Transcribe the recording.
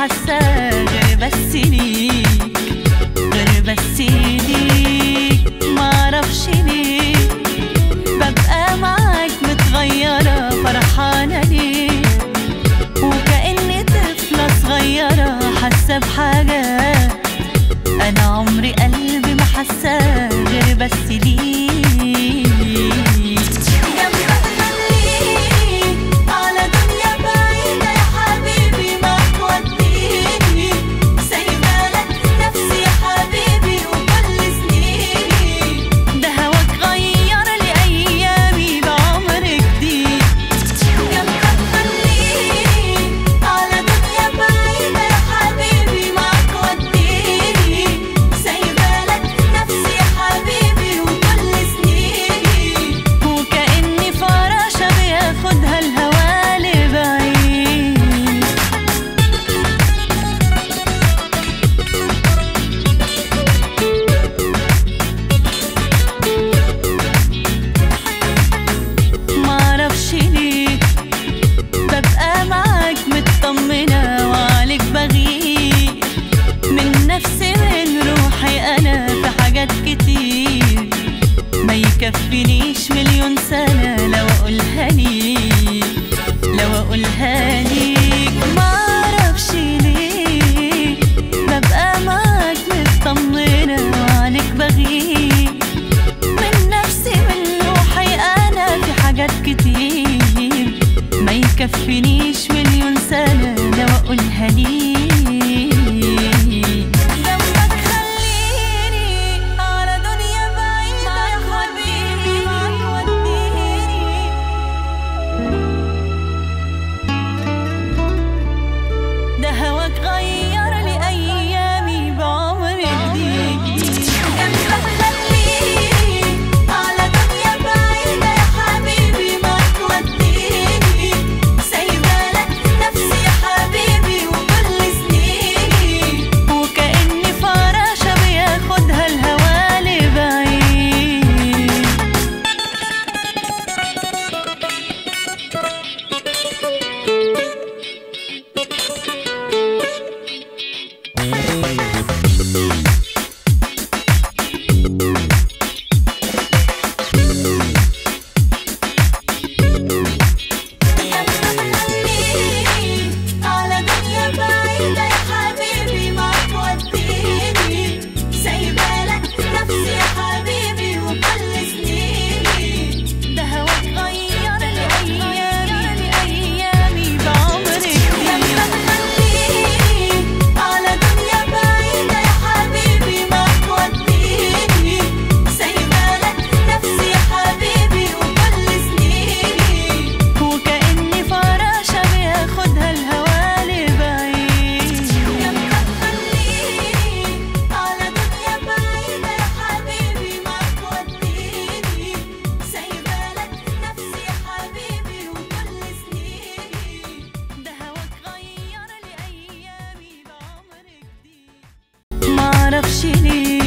حاساه غير بس ليك غير بس ليك معرفش ليه ببقى معاك متغيرة فرحانة ليك وكأني طفلة صغيرة حاسة بحاجة أنا عمري قلبي ما حاساه غير بس ليك جنبك خليك على دنيا بعيدة يا حبيبي ما توديني سايبالك نفسي يا حبيبي وكل سنيني ده هواك غير لي أيامي بعمر جديد جنبك خليك على دنيا بعيدة يا حبيبي ما توديني سايبالك نفسي يا حبيبي وكل سنيني وكأني فراشة بياخدها الهوا لبعيد معرفش ليه ببقى معاك مطمنة وعليك بغير من نفسي من روحي أنا في حاجات كتير ما يكفينيش مليون سنة لو أقولها ليك لو أقولها ليك معرفش ليه ببقى معاك مطمنة وعليك بغير من نفسي من روحي أنا في حاجات كتير ما يكفينيش مليون سنة لو أقولها ليك جنبك خليني على دنيا بعيدة يا حبيبي معاك وديني ده هواك غير لي ايامي بعمر جديد جنبك خليك على دنيا بعيدة يا حبيبي ما توديني سايبالك نفسي يا حبيبي وكل سنيني وكأني فراشة بياخدها الهوا لبعيد على دنيا بعيدة يا حبيبي ما توديني سايبالك نفسي يا حبيبي وكل سنيني ده هواك غير لي أيامي أيامي بعمري جنبك خليك على دنيا بعيدة يا حبيبي ما توديني سايبالك نفسي يا حبيبي وكل سنيني وكأني فراشة بياخدها الهوا لبعيد جنبك خليك على دنيا بعيدة يا حبيبي ما توديني سايبالك نفسي يا حبيبي وكل سنيني ده هواك غير لي أيامي بعمر جديد معرفش ليه